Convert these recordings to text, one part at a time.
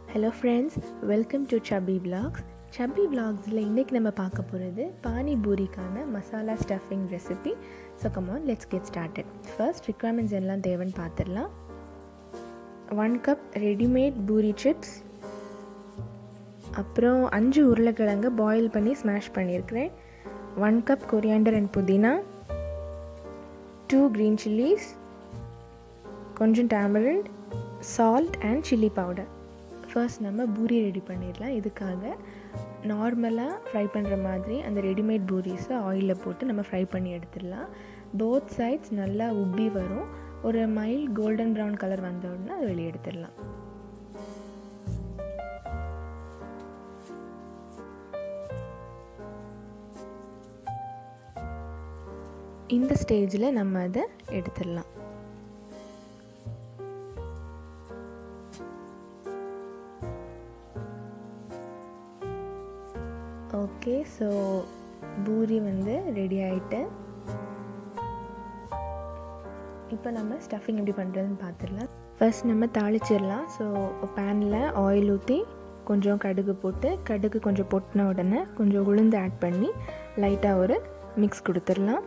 hello friends welcome to chubby vlogs chubby vlogsல இன்றைக்கி நம்ம பார்க்க போகிறது பானி பூரிக்கான masala stuffing recipe so come on let's get started first requirements எல்லாம் தேவைன்னு பார்த்துடலாம் one cup readymade puri chips அப்புறம் அஞ்சு உருளைக்கிழங்கு பாயில் பண்ணி ஸ்மாஷ் பண்ணியிருக்கிறேன் ஒன் கப் கொரியாண்டர் அண்ட் புதினா டூ க்ரீன் சில்லிஸ் கொஞ்சம் tamarind salt and chilli powder first நம்ம பூரி ரெடி பண்ணிடலாம் இதுக்காக நார்மலாக ஃப்ரை பண்ணுற மாதிரி அந்த ரெடிமேட் பூரிஸை ஆயிலில் போட்டு நம்ம ஃப்ரை பண்ணி எடுத்துடலாம் போத் சைட்ஸ் நல்லா உப்பி வரும் ஒரு மைல்ட் கோல்டன் ப்ரௌன் கலர் வந்த உடனே அதை வெளியே எடுத்துடலாம் இந்த ஸ்டேஜில் நம்ம அதை எடுத்துடலாம் ஓகே ஸோ பூரி வந்து ரெடி ஆகிட்டு இப்போ நம்ம ஸ்டஃபிங் எப்படி பண்ணுறதுன்னு பார்த்துடலாம் ஃபர்ஸ்ட் நம்ம தாளிச்சிடலாம் ஸோ பேனில் ஆயில் ஊற்றி கொஞ்சம் கடுகு போட்டு கடுகு கொஞ்சம் பொட்டின உடனே கொஞ்சம் உளுந்து ஆட் பண்ணி லைட்டாக ஒரு மிக்ஸ் கொடுத்துடலாம்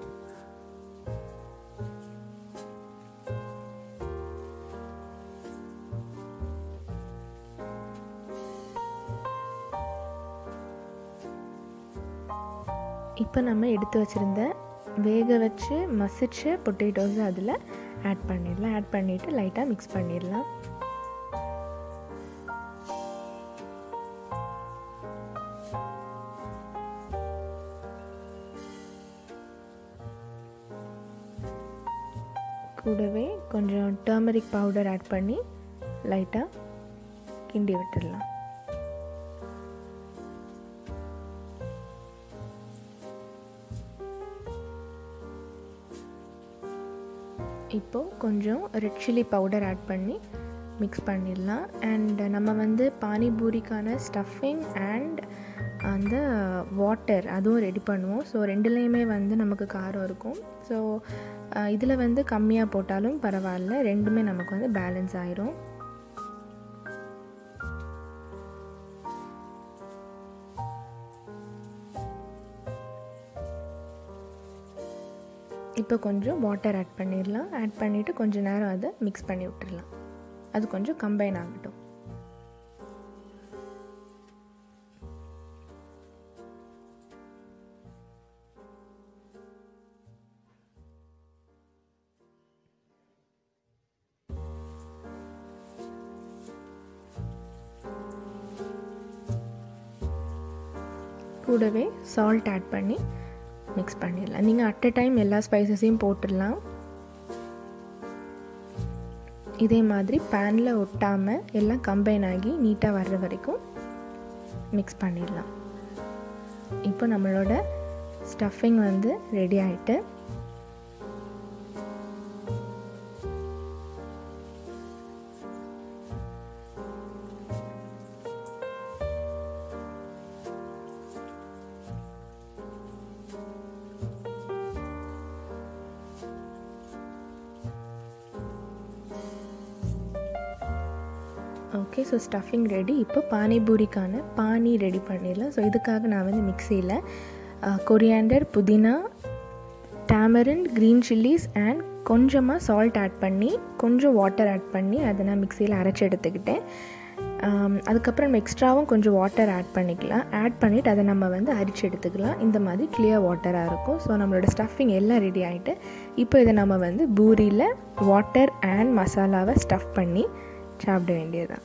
இப்போ நம்ம எடுத்து வச்சுருந்த வேக வச்சு மசிச்ச பொட்டேட்டோஸை அதில் ஆட் பண்ணிடலாம் ஆட் பண்ணிவிட்டு லைட்டாக மிக்ஸ் பண்ணிடலாம் கூடவே கொஞ்சம் டர்மரிக் பவுடர் ஆட் பண்ணி லைட்டாக கிண்டி விட்டுடலாம் இப்போது கொஞ்சம் ரெட் சில்லி பவுடர் ஆட் பண்ணி மிக்ஸ் பண்ணிடலாம் அண்ட் நம்ம வந்து பானிபூரிக்கான ஸ்டஃபிங் அண்ட் அந்த வாட்டர் அதுவும் ரெடி பண்ணுவோம் ஸோ ரெண்டுலேயுமே வந்து நமக்கு காரம் இருக்கும் ஸோ இதில் வந்து கம்மியாக போட்டாலும் பரவாயில்ல ரெண்டுமே நமக்கு வந்து பேலன்ஸ் ஆயிரும் இப்போ கொஞ்சம் வாட்டர் ஆட் பண்ணிடலாம் ஆட் பண்ணிவிட்டு கொஞ்சம் நேரம் அதை மிக்ஸ் பண்ணி விட்டுடலாம் அது கொஞ்சம் கம்பைன் ஆகட்டும் கூடவே சால்ட் ஆட் பண்ணி மிக்ஸ் பண்ணிடலாம் நீங்கள் அட் அ டைம் எல்லா ஸ்பைசஸையும் போட்டுடலாம் இதே மாதிரி பேனில் ஒட்டாமல் எல்லாம் கம்பைன் ஆகி நீட்டாக வர்ற வரைக்கும் மிக்ஸ் பண்ணிடலாம் இப்போ நம்மளோட ஸ்டஃபிங் வந்து ரெடி ஆகிட்டு ஓகே ஸோ ஸ்டஃபிங் ரெடி இப்போ பானிபூரிக்கான பானி ரெடி பண்ணிடலாம் ஸோ இதுக்காக நான் வந்து மிக்சியில் கொரியாண்டர் புதினா டேமரண்ட் க்ரீன் சில்லிஸ் அண்ட் கொஞ்சமாக சால்ட் ஆட் பண்ணி கொஞ்சம் வாட்டர் ஆட் பண்ணி அதை நான் மிக்சியில் அரைச்சி எடுத்துக்கிட்டேன் அதுக்கப்புறம் நம்ம எக்ஸ்ட்ராவும் கொஞ்சம் வாட்டர் ஆட் பண்ணிக்கலாம் ஆட் பண்ணிவிட்டு அதை நம்ம வந்து அரிச்சு எடுத்துக்கலாம் இந்த மாதிரி கிளியர் வாட்டராக இருக்கும் ஸோ நம்மளோட ஸ்டஃபிங் எல்லாம் ரெடி ஆகிட்டு இப்போ இதை நம்ம வந்து பூரியில் வாட்டர் அண்ட் மசாலாவை ஸ்டஃப் பண்ணி சாப்பிட வேண்டியதுதான்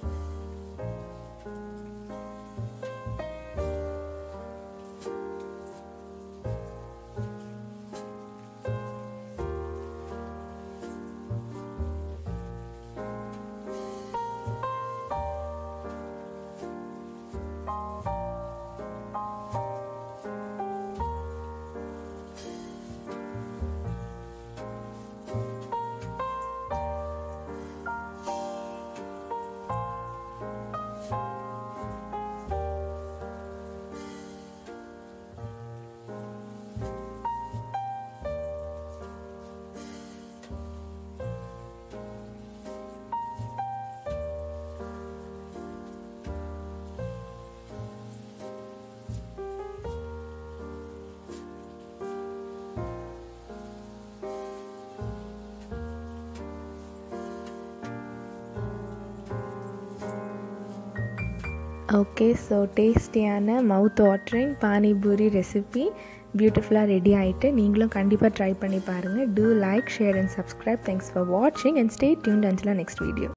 ஓகே ஸோ டேஸ்டியான மவுத் வாட்டரிங் பானிபூரி ரெசிபி பியூட்டிஃபுல்லாக ரெடி ஆகிட்டு நீங்களும் கண்டிப்பாக ட்ரை பண்ணி பாருங்கள் do like share and subscribe thanks for வாட்சிங் and stay tuned until next video